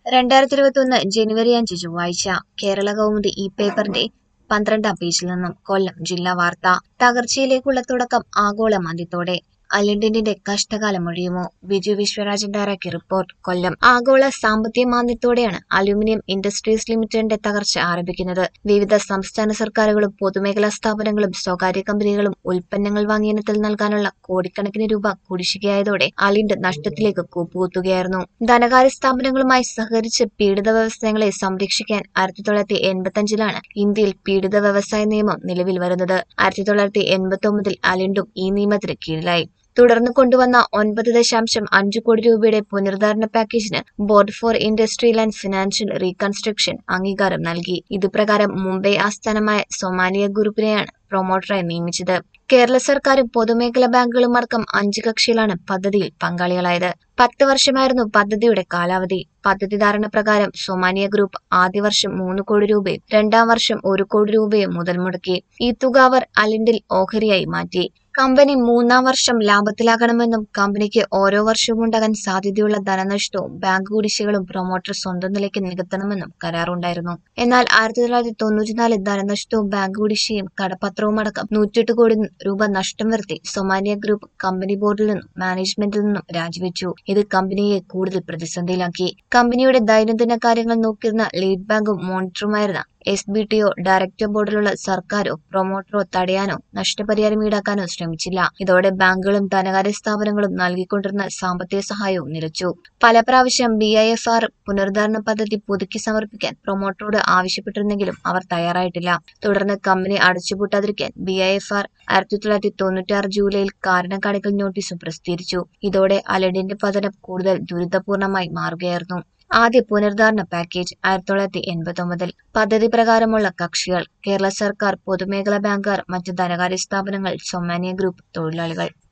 രണ്ടായിരത്തി ഇരുപത്തിയൊന്ന് ജനുവരി അഞ്ച് ചൊവ്വാഴ്ച കേരള കൗമുദി ഈ പേപ്പറിന്റെ പന്ത്രണ്ടാം പേജിൽ നിന്നും കൊല്ലം ജില്ലാ വാർത്ത തകർച്ചയിലേക്കുള്ള തുടക്കം ആഗോള മദ്യത്തോടെ അലണ്ടിന്റെ കഷ്ടകാലം ഒഴിയുമോ ബിജു വിശ്വരാജൻ തയ്യാറാക്കിയ റിപ്പോർട്ട് കൊല്ലം ആഗോള സാമ്പത്തിക മാന്ദ്യത്തോടെയാണ് അലൂമിനിയം ഇൻഡസ്ട്രീസ് ലിമിറ്റഡിന്റെ തകർച്ച ആരംഭിക്കുന്നത് വിവിധ സംസ്ഥാന സർക്കാരുകളും പൊതുമേഖലാ സ്ഥാപനങ്ങളും സ്വകാര്യ കമ്പനികളും ഉൽപ്പന്നങ്ങൾ വാങ്ങിയനത്തിൽ നൽകാനുള്ള കോടിക്കണക്കിന് രൂപ കുടിശ്ശികയായതോടെ അലിൻഡ് നഷ്ടത്തിലേക്ക് കൂപ്പുകുത്തുകയായിരുന്നു ധനകാര്യ സ്ഥാപനങ്ങളുമായി സഹകരിച്ച് പീഡിത വ്യവസായങ്ങളെ സംരക്ഷിക്കാൻ ആയിരത്തി തൊള്ളായിരത്തി എൺപത്തിയഞ്ചിലാണ് ഇന്ത്യയിൽ പീഡിത വ്യവസായ നിയമം നിലവിൽ വരുന്നത് ആയിരത്തി തൊള്ളായിരത്തി എൺപത്തി ഒമ്പതിൽ അലിൻഡും ഈ നിയമത്തിന് കീഴിലായി തുടർന്ന് കൊണ്ടുവന്ന ഒൻപത് ദശാംശം അഞ്ച് കോടി രൂപയുടെ പുനരുദ്ധാരണ പാക്കേജിന് board for industrial and financial reconstruction അംഗീകാരം നൽകി ഇതുപ്രകാരം മുംബൈ ആസ്ഥാനമായ സൊമാലിയ ഗ്രൂപ്പിനെയാണ് പ്രൊമോട്ടറായി നിയമിച്ചത് കേരള സർക്കാരും പൊതുമേഖലാ ബാങ്കുകളും അടക്കം അഞ്ച് കക്ഷികളാണ് പദ്ധതിയിൽ പങ്കാളികളായത് പത്ത് വർഷമായിരുന്നു പദ്ധതിയുടെ കാലാവധി പദ്ധതി ധാരണ പ്രകാരം സൊമാനിയ ഗ്രൂപ്പ് ആദ്യ വർഷം മൂന്ന് കോടി രൂപയും രണ്ടാം വർഷം ഒരു കോടി രൂപയും മുതൽ മുടക്കി ഈ തുക അവർ അലിൻഡിൽ ഓഹരിയായി മാറ്റി കമ്പനി മൂന്നാം വർഷം ലാഭത്തിലാകണമെന്നും കമ്പനിക്ക് ഓരോ വർഷവും ഉണ്ടാകാൻ സാധ്യതയുള്ള ധനനഷ്ടവും ബാങ്ക് കുടിശ്ശികളും പ്രൊമോട്ടർ സ്വന്തം നിലയ്ക്ക് നികത്തണമെന്നും കരാറുണ്ടായിരുന്നു എന്നാൽ ആയിരത്തി തൊള്ളായിരത്തി തൊണ്ണൂറ്റിനാലിൽ ധനനഷ്ടവും ബാങ്ക് കുടിശ്ശിയും കടപ്പത്രവും അടക്കം നൂറ്റെട്ട് കോടി രൂപ നഷ്ടം വരുത്തി സൊമാനിയ ഗ്രൂപ്പ് കമ്പനി ബോർഡിൽ നിന്നും മാനേജ്മെന്റിൽ നിന്നും രാജിവെച്ചു ഇത് കമ്പനിയെ കൂടുതൽ പ്രതിസന്ധിയിലാക്കി കമ്പനിയുടെ ദൈനംദിന കാര്യങ്ങൾ നോക്കിയിരുന്ന ലീഡ് ബാങ്കും മോണിറ്ററുമായിരുന്ന എസ് ബി ടിയോ ഡയറക്ടർ ബോർഡിലുള്ള സർക്കാരോ പ്രൊമോട്ടറോ തടയാനോ നഷ്ടപരിഹാരം ഈടാക്കാനോ ശ്രമിച്ചില്ല ഇതോടെ ബാങ്കുകളും ധനകാര്യ സ്ഥാപനങ്ങളും നൽകിക്കൊണ്ടിരുന്ന സാമ്പത്തിക സഹായവും നിലച്ചു പല പ്രാവശ്യം ബി ഐ എഫ് ആർ പുനരുദ്ധാരണ പദ്ധതി പുതുക്കി സമർപ്പിക്കാൻ പ്രൊമോട്ടറോട് ആവശ്യപ്പെട്ടിരുന്നെങ്കിലും അവർ തയ്യാറായിട്ടില്ല തുടർന്ന് കമ്പനി അടച്ചുപൂട്ടാതിരിക്കാൻ ബി ഐ എഫ് ആർ ആയിരത്തി തൊള്ളായിരത്തി തൊണ്ണൂറ്റാറ് ജൂലൈയിൽ കാരണം കാണിക്കൽ നോട്ടീസും പ്രസിദ്ധീകരിച്ചു ഇതോടെ അലഡിന്റെ പതനം കൂടുതൽ ദുരിതപൂർണമായി മാറുകയായിരുന്നു ആദ്യ പുനരുദ്ധാരണ പാക്കേജ് ആയിരത്തി തൊള്ളായിരത്തി എൺപത്തി ഒമ്പതിൽ പദ്ധതി പ്രകാരമുള്ള കക്ഷികൾ കേരള സർക്കാർ പൊതുമേഖലാ ബാങ്കുകാർ മറ്റ് ധനകാര്യ സ്ഥാപനങ്ങൾ സൊമാനിയ ഗ്രൂപ്പ് തൊഴിലാളികൾ